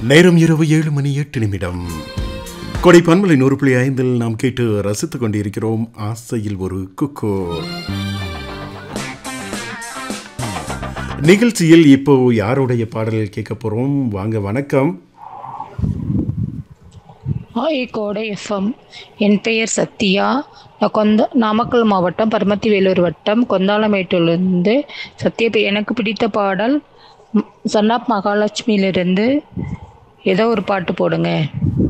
நேரம் இரவு ஏழு மணி எட்டு நிமிடம் கொடை பண்பலை நூறு புள்ளி ஐந்தில் நாம் கேட்டு ரசித்துக் கொண்டிருக்கிறோம் ஆசையில் ஒரு குக்கோ நிகழ்ச்சியில் இப்போ யாருடைய பாடல் கேட்க போறோம் வாங்க வணக்கம் ஹாய் கோடை எஃப்எம் என் பெயர் சத்யா நான் கொந்த நாமக்கல் மாவட்டம் பரமத்தி வேலூர் வட்டம் கொந்தாளமேட்டிலிருந்து சத்யா பே- எனக்கு பிடித்த பாடல் ம், சன் ஆப் மகாலட்சுமியிலிருந்து ஏதோ ஒரு பாட்டு போடுங்க